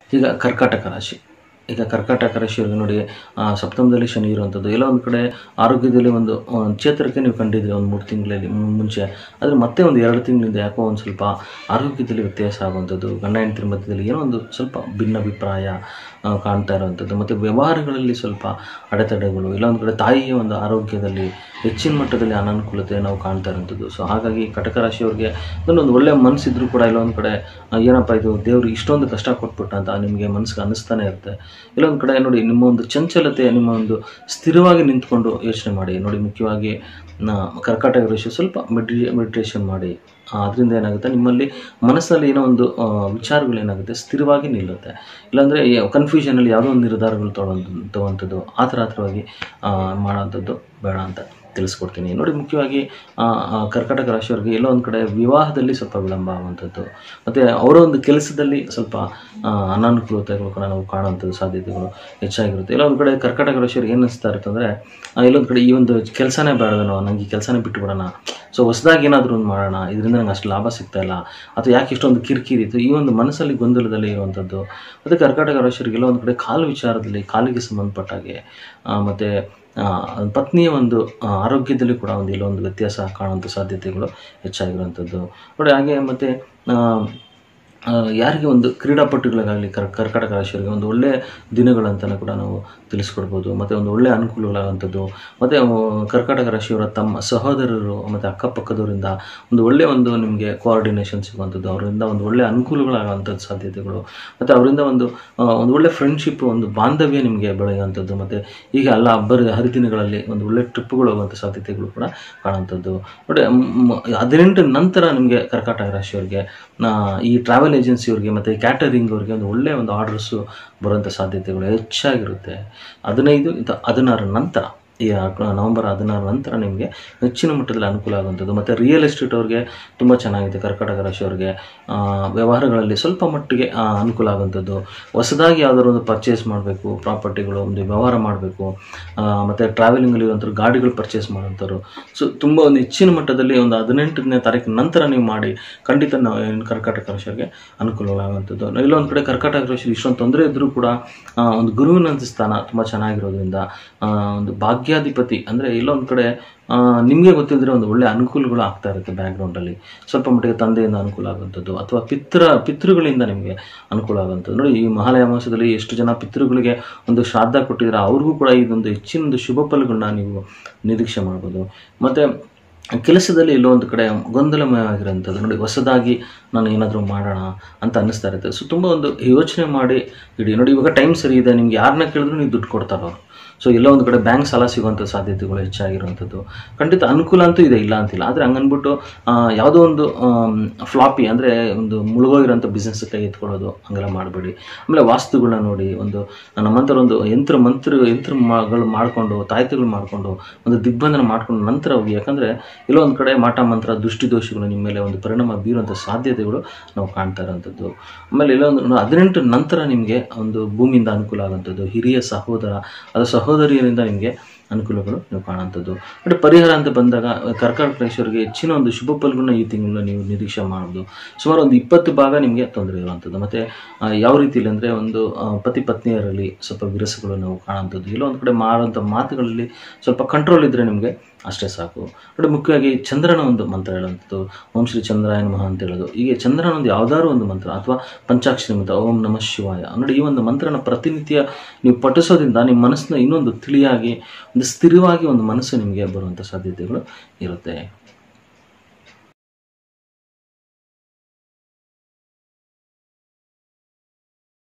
ಈಗ ಕರ್ಕಾಟಕ ರಾಶಿ ಈಗ ಕರ್ಕಾಟಕ ರಾಶಿಯವ್ರಿಗೆ ನೋಡಿ ಆ, ಸಪ್ತಮದಲ್ಲಿ ಶನಿ ಇರುವಂಥದ್ದು ಎಲ್ಲ ಒಂದು ಕಡೆ ಆರೋಗ್ಯದಲ್ಲಿ ಒಂದು ಆ, ಚೇತರಿಕೆ ನೀವು ಕಂಡಿದ್ರಿ ಒಂದು ಮೂರು ತಿಂಗಳಲ್ಲಿ ಮು- ಮುಂಚೆ ಆದರೆ ಮತ್ತೆ ಒಂದು ಎರಡು ತಿಂಗಳಿಂದ ಯಾಕೋ ಒಂದು ಸ್ವಲ್ಪ ಆರೋಗ್ಯದಲ್ಲಿ ವ್ಯತ್ಯಾಸ ಆಗುವಂಥದ್ದು ಗಂಡ ಹೆಂಡತಿರ ಮಧ್ಯದಲ್ಲಿ ಏನೋ ಒಂದು ಸ್ವಲ್ಪ ಭಿನ್ನಾಭಿಪ್ರಾಯ ಆ, ಕಾಣ್ತಾ ಇರುವಂಥದ್ದು ಮತ್ತು ವ್ಯವಹಾರಗಳಲ್ಲಿ ಸ್ವಲ್ಪ ಅಡೆತಡೆಗಳು ಇಲ್ಲ ಒಂದು ಕಡೆ ತಾಯಿಯ ಒಂದು ಆರೋಗ್ಯದಲ್ಲಿ ಹೆಚ್ಚಿನ ಮಟ್ಟದಲ್ಲಿ ಅನಾನುಕೂಲತೆ ನಾವು ಕಾಣ್ತಾ ಇರುವಂಥದ್ದು ಸೊ ಹಾಗಾಗಿ ಕಟಕ ರಾಶಿಯವ್ರಿಗೆ ಒಂದು ಒಳ್ಳೆಯ ಮನಸ್ಸಿದ್ರು ಕೂಡ ಇಲ್ಲ ಒಂದು ಕಡೆ ಆ, ಏನಪ್ಪ ಇದು ದೇವರು ಇಷ್ಟೊಂದು ಕಷ್ಟ ಕೊಟ್ಬಿಟ್ಟ ಅಂತ ನಿಮಗೆ ಮನಸ್ಸಿಗೆ ಅನ್ನಿಸ್ತಾನೆ ಇರುತ್ತೆ ಇಲ್ಲೊಂದು ಕಡೆ ನೋಡಿ ನಿಮ್ಮ ಒಂದು ಚಂಚಲತೆ ನಿಮ್ಮ ಒಂದು ಸ್ಥಿರವಾಗಿ ನಿಂತ್ಕೊಂಡು ಯೋಚನೆ ಮಾಡಿ ನೋಡಿ ಮುಖ್ಯವಾಗಿ ನ- ಕರ್ಕಾಟಕ ರಾಶಿ ಸ್ವಲ್ಪ ಮೆಡಿ ಮೆಡಿಟೇಷನ್ ಮಾಡಿ ಅದರಿಂದ ಏನಾಗುತ್ತೆ ನಿಮ್ಮಲ್ಲಿ ಮನಸ್ಸಲ್ಲಿ ಏನೋ ಒಂದು ಆ, ವಿಚಾರಗಳು ಏನಾಗುತ್ತೆ ಸ್ಥಿರವಾಗಿ ನಿಲ್ಲುತ್ತೆ ಇಲ್ಲಾಂದರೆ ಕನ್ಫ್ಯೂಷನಲ್ಲಿ ಯಾವುದೋ ಒಂದು ನಿರ್ಧಾರಗಳು ತೊಗೊಳೋದು ತೊಗೊಂಥದ್ದು ಆತರಾತ್ರವಾಗಿ ಮಾಡೋವಂಥದ್ದು ಬೇಡ ಅಂತ ತಿಳಿಸ್ಕೊಡ್ತೀನಿ ನೋಡಿ ಮುಖ್ಯವಾಗಿ ಆ, ಆ, ಕರ್ಕಾಟಕ ರಾಶಿಯವರಿಗೆ ಎಲ್ಲೋ ಒಂದು ಕಡೆ ವಿವಾಹದಲ್ಲಿ ಸ್ವಲ್ಪ ವಿಳಂಬ ಆಗುವಂಥದ್ದು ಮತ್ತು ಅವರ ಒಂದು ಕೆಲಸದಲ್ಲಿ ಸ್ವಲ್ಪ ಆ, ಅನಾನುಕೂಲತೆಗಳು ಕೂಡ ನಾವು ಕಾಣುವಂಥದ್ದು ಸಾಧ್ಯತೆಗಳು ಹೆಚ್ಚಾಗಿರುತ್ತೆ ಎಲ್ಲ ಒಂದು ಕಡೆ ಕರ್ಕಾಟಕ ರಾಶಿಯವ್ರಿಗೆ ಏನು ಅನಿಸ್ತಾ ಇರುತ್ತೆ ಅಂದರೆ ಎಲ್ಲೊಂದು ಕಡೆ ಈ ಒಂದು ಕೆಲಸನೇ ಬೇಡವೇನೋ ನನಗೆ ಈ ಕೆಲಸನೇ ಬಿಟ್ಟು ಬಿಡೋಣ ಸೊ ಹೊಸದಾಗಿ ಏನಾದರೂ ಒಂದು ಮಾಡೋಣ ಇದರಿಂದ ನಂಗೆ ಅಷ್ಟು ಲಾಭ ಸಿಗ್ತಾ ಇಲ್ಲ ಅಥವಾ ಯಾಕೆ ಇಷ್ಟೊಂದು ಕಿರಿಕಿರಿ ಇತ್ತು ಈ ಒಂದು ಮನಸ್ಸಲ್ಲಿ ಗೊಂದಲದಲ್ಲಿ ಇರುವಂಥದ್ದು ಮತ್ತು ಕರ್ಕಾಟಕ ರಾಶಿಯವರಿಗೆಲ್ಲ ಒಂದು ಕಡೆ ಕಾಲು ವಿಚಾರದಲ್ಲಿ ಕಾಲಿಗೆ ಸಂಬಂಧಪಟ್ಟ ಹಾಗೆ ಮತ್ತು ಪತ್ನಿಯ ಒಂದು ಆ, ಆರೋಗ್ಯದಲ್ಲಿ ಕೂಡ ಒಂದು ಎಲ್ಲೋ ಒಂದು ವ್ಯತ್ಯಾಸ ಕಾಣುವಂಥ ಸಾಧ್ಯತೆಗಳು ಹೆಚ್ಚಾಗಿರುವಂಥದ್ದು ನೋಡಿ ಹಾಗೆ ಮತ್ತು ಆ, ಯಾರಿಗೆ ಒಂದು ಕ್ರೀಡಾಪಟುಗಳಿಗಾಗಲಿ ಕರ್ ಕರ್ಕಾಟಕ ರಾಶಿಯವರಿಗೆ ಒಂದು ಒಳ್ಳೆಯ ದಿನಗಳಂತಲೂ ಕೂಡ ನಾವು ತಿಳಿಸ್ಕೊಡ್ಬೋದು ಮತ್ತು ಒಂದು ಒಳ್ಳೆಯ ಅನುಕೂಲಗಳಾಗುವಂಥದ್ದು ಮತ್ತು ಕರ್ಕಾಟಕ ರಾಶಿಯವರ ತಮ್ಮ ಸಹೋದರರು ಮತ್ತು ಅಕ್ಕಪಕ್ಕದವರಿಂದ ಒಂದು ಒಳ್ಳೆಯ ಒಂದು ನಿಮಗೆ ಕೋಆರ್ಡಿನೇಷನ್ ಸಿಗುವಂಥದ್ದು ಅವರಿಂದ ಒಂದು ಒಳ್ಳೆಯ ಅನುಕೂಲಗಳಾಗುವಂಥದ್ದು ಸಾಧ್ಯತೆಗಳು ಮತ್ತು ಅವರಿಂದ ಒಂದು ಆ, ಒಂದು ಒಳ್ಳೆಯ ಫ್ರೆಂಡ್ಶಿಪ್ ಒಂದು ಬಾಂಧವ್ಯ ನಿಮಗೆ ಬೆಳೆಯುವಂಥದ್ದು ಮತ್ತು ಈಗ ಅಲ್ಲ ಹಬ್ಬದ ಹರಿದಿನಗಳಲ್ಲಿ ಒಂದು ಒಳ್ಳೆಯ ಟ್ರಿಪ್ಗಳು ಹೋಗುವಂಥ ಸಾಧ್ಯತೆಗಳು ಕೂಡ ಕಾಣುವಂಥದ್ದು ನೋಡಿ ಮ್, ಹದಿನೆಂಟು ನಂತರ ನಿಮಗೆ ಕರ್ಕಾಟಕ ರಾಶಿಯವರಿಗೆ ಆ, ಈ ಟ್ರಾವೆಲ್ ಏಜೆನ್ಸಿಯವ್ರಿಗೆ ಮತ್ತು ಕ್ಯಾಟರಿಂಗ್ ಅವ್ರಿಗೆ ಒಂದು ಒಳ್ಳೆಯ ಒಂದು ಆರ್ಡರ್ಸು ಬರುವಂಥ ಸಾಧ್ಯತೆಗಳು ಹೆಚ್ಚಾಗಿರುತ್ತೆ ಹದಿನೈದು ಇದು ಹದಿನಾರ ನಂತರ ಈ ಅಕ್- ನವೆಂಬರ್ ಹದಿನಾರ ನಂತರ ನಿಮಗೆ ಹೆಚ್ಚಿನ ಮಟ್ಟದಲ್ಲಿ ಅನುಕೂಲ ಆಗುವಂಥದ್ದು ಮತ್ತು ರಿಯಲ್ ಎಸ್ಟೇಟ್ ಅವ್ರಿಗೆ ತುಂಬ ಚೆನ್ನಾಗಿದೆ ಕರ್ಕಾಟಕ ರಾಶಿಯವ್ರಿಗೆ ಆ, ವ್ಯವಹಾರಗಳಲ್ಲಿ ಸ್ವಲ್ಪ ಮಟ್ಟಿಗೆ ಆ, ಅನುಕೂಲ ಆಗುವಂಥದ್ದು ಹೊಸದಾಗಿ ಯಾವ್ದಾದ್ರು ಒಂದು ಪರ್ಚೇಸ್ ಮಾಡಬೇಕು ಪ್ರಾಪರ್ಟಿಗಳು ಒಂದು ವ್ಯವಹಾರ ಮಾಡಬೇಕು ಮತ್ತು ಟ್ರಾವೆಲಿಂಗಲ್ಲಿ ಇರುವಂಥವ್ರು ಗಾಡಿಗಳು ಪರ್ಚೇಸ್ ಮಾಡೋಂಥವ್ರು ಸೊ ತುಂಬ ಒಂದು ಹೆಚ್ಚಿನ ಮಟ್ಟದಲ್ಲಿ ಒಂದು ಹದಿನೆಂಟನೇ ತಾರೀಕು ನಂತರ ನೀವು ಮಾಡಿ ಖಂಡಿತ ನಾವು ಏನು ಕರ್ಕಾಟಕ ರಾಶಿಯವರಿಗೆ ಅನುಕೂಲಗಳಾಗುವಂಥದ್ದು ಇಲ್ಲೊಂದು ಕಡೆ ಕರ್ಕಾಟಕ ರಾಶಿ ಇಷ್ಟೊಂದು ತೊಂದರೆ ಇದ್ದರೂ ಕೂಡ ಆ, ಒಂದು ಗುರುವಿನ ಸ್ಥಾನ ತುಂಬ ಚೆನ್ನಾಗಿರೋದ್ರಿಂದ ಆ, ಒಂದು ಭಾಗ್ಯಾಧಿಪತಿ ಅಂದರೆ ಇಲ್ಲೊಂದು ಕಡೆ ನಿಮಗೆ ಗೊತ್ತಿಲ್ಲದ್ರೆ ಒಂದು ಒಳ್ಳೆಯ ಅನುಕೂಲಗಳು ಆಗ್ತಾ ಇರುತ್ತೆ ಬ್ಯಾಕ್ಗ್ರೌಂಡಲ್ಲಿ ಸ್ವಲ್ಪ ಮಟ್ಟಿಗೆ ತಂದೆಯಿಂದ ಅನುಕೂಲ ಆಗುವಂಥದ್ದು ಅಥವಾ ಪಿತೃ ಪಿತೃಗಳಿಂದ ನಿಮಗೆ ಅನುಕೂಲ ಆಗುವಂಥದ್ದು ನೋಡಿ ಈ ಮಹಾಲಯ ಮಾಸದಲ್ಲಿ ಎಷ್ಟು ಜನ ಪಿತೃಗಳಿಗೆ ಒಂದು ಶ್ರಾದ್ದ ಕೊಟ್ಟಿದ್ದಾರೆ ಅವ್ರಿಗೂ ಕೂಡ ಇದೊಂದು ಹೆಚ್ಚಿನ ಒಂದು ಶುಭ ಫಲಗಳನ್ನ ನೀವು ನಿರೀಕ್ಷೆ ಮಾಡ್ಬೋದು ಮತ್ತು ಕೆಲಸದಲ್ಲಿ ಎಲ್ಲೋ ಒಂದು ಕಡೆ ಗೊಂದಲಮಯವಾಗಿರೋಂಥದ್ದು ನೋಡಿ ಹೊಸದಾಗಿ ನಾನು ಏನಾದರೂ ಮಾಡೋಣ ಅಂತ ಅನ್ನಿಸ್ತಾ ಇರುತ್ತೆ ಸೊ ತುಂಬ ಒಂದು ಯೋಚನೆ ಮಾಡಿ ಇಡಿ ನೋಡಿ ಇವಾಗ ಟೈಮ್ ಸರಿ ಇದೆ ನಿಮ್ಗೆ ಯಾರನ್ನ ಕೇಳಿದ್ರು ನೀವು ದುಡ್ಡು ಕೊಡ್ತಾರೆ ಅವರು ಸೊ ಎಲ್ಲೋ ಒಂದು ಕಡೆ ಬ್ಯಾಂಕ್ ಸಾಲ ಸಿಗುವಂಥ ಸಾಧ್ಯತೆಗಳು ಹೆಚ್ಚಾಗಿರುವಂಥದ್ದು ಖಂಡಿತ ಅನುಕೂಲ ಅಂತೂ ಇದೆ ಇಲ್ಲ ಅಂತಿಲ್ಲ ಆದರೆ ಹಂಗನ್ಬಿಟ್ಟು ಆ, ಯಾವುದೋ ಒಂದು ಫ್ಲಾಪಿ ಅಂದರೆ ಒಂದು ಮುಳುಗೋಗಿರೋಂಥ ಬಿಸ್ನೆಸ್ ಕೈ ಎತ್ಕೊಳ್ಳೋದು ಹಂಗೆಲ್ಲ ಮಾಡಬೇಡಿ ಆಮೇಲೆ ವಾಸ್ತುಗಳನ್ನ ನೋಡಿ ಒಂದು ನಮ್ಮಂಥರ ಒಂದು ಯಂತ್ರ ಮಂತ್ರ ಯಂತ್ರಗಳು ಮಾಡಿಕೊಂಡು ತಾಯ್ತಿಗಳು ಮಾಡಿಕೊಂಡು ಒಂದು ದಿಗ್ಬಂಧನ ಮಾಡ್ಕೊಂಡು ನಂತರ ಹೋಗಿ ಯಾಕಂದರೆ ಎಲ್ಲೋ ಒಂದು ಕಡೆ ಮಾಟ ಮಂತ್ರ ದೃಷ್ಟಿ ದೋಷಗಳು ನಿಮ್ಮ ಮೇಲೆ ಒಂದು ಪರಿಣಾಮ ಬೀರುವಂಥ ಸಾಧ್ಯತೆಗಳು ನಾವು ಕಾಣ್ತಾ ಇರೋಂಥದ್ದು ಆಮೇಲೆ ಎಲ್ಲೋ ಒಂದು ಹದಿನೆಂಟು ನಂತರ ನಿಮಗೆ ಒಂದು ಭೂಮಿಯಿಂದ ಅನುಕೂಲ ಆಗುವಂಥದ್ದು ಹಿರಿಯ ಸಹೋದರ ಅದು ಸಹೋದರಿಯರಿಂದ ನಿಮಗೆ ಅನುಕೂಲಗಳು ನೀವು ಕಾಣುವಂಥದ್ದು ಬಟ್ ಪರಿಹಾರ ಅಂತ ಬಂದಾಗ ಕರ್ಕಾಟಕ ರಾಶಿಯವರಿಗೆ ಹೆಚ್ಚಿನ ಒಂದು ಶುಭ ಫಲಗಳನ್ನ ಈ ತಿಂಗಳನ್ನ ನೀವು ನಿರೀಕ್ಷೆ ಮಾಡ್ಬೋದು ಸುಮಾರು ಒಂದು ಇಪ್ಪತ್ತು ಭಾಗ ನಿಮಗೆ ತೊಂದರೆ ಇರುವಂಥದ್ದು ಮತ್ತು ಯಾವ ರೀತಿಯಲ್ಲಿ ಅಂದರೆ ಒಂದು ಆ, ಪತಿ ಪತ್ನಿಯರಲ್ಲಿ ಸ್ವಲ್ಪ ವಿರಸಗಳು ನಾವು ಕಾಣುವಂಥದ್ದು ಇಲ್ಲ ಒಂದು ಕಡೆ ಮಾರುವಂಥ ಮಾತುಗಳಲ್ಲಿ ಸ್ವಲ್ಪ ಕಂಟ್ರೋಲ್ ಇದ್ದರೆ ನಿಮಗೆ ಅಷ್ಟೇ ಸಾಕು ನೋಡಿ ಮುಖ್ಯವಾಗಿ ಚಂದ್ರನ ಒಂದು ಮಂತ್ರ ಹೇಳುವಂಥದ್ದು ಓಂ ಶ್ರೀ ಚಂದ್ರಾಯ ನಮಃ ಅಂತ ಹೇಳೋದು ಹೀಗೆ ಚಂದ್ರನ ಒಂದು ಯಾವ್ದಾದ್ರು ಒಂದು ಮಂತ್ರ ಅಥವಾ ಪಂಚಾಕ್ಷರಿ ಮಂತ್ರ ಓಂ ನಮಃ ಶಿವಾಯ ನೋಡಿ ಈ ಒಂದು ಮಂತ್ರನ ಪ್ರತಿನಿತ್ಯ ನೀವು ಪಠಿಸೋದ್ರಿಂದ ನಿಮ್ಮ ಮನಸ್ಸನ್ನ ಇನ್ನೊಂದು ತಿಳಿಯಾಗಿ ಒಂದು ಸ್ಥಿರವಾಗಿ ಒಂದು ಮನಸ್ಸು ನಿಮಗೆ ಬರುವಂಥ ಸಾಧ್ಯತೆಗಳು ಇರುತ್ತೆ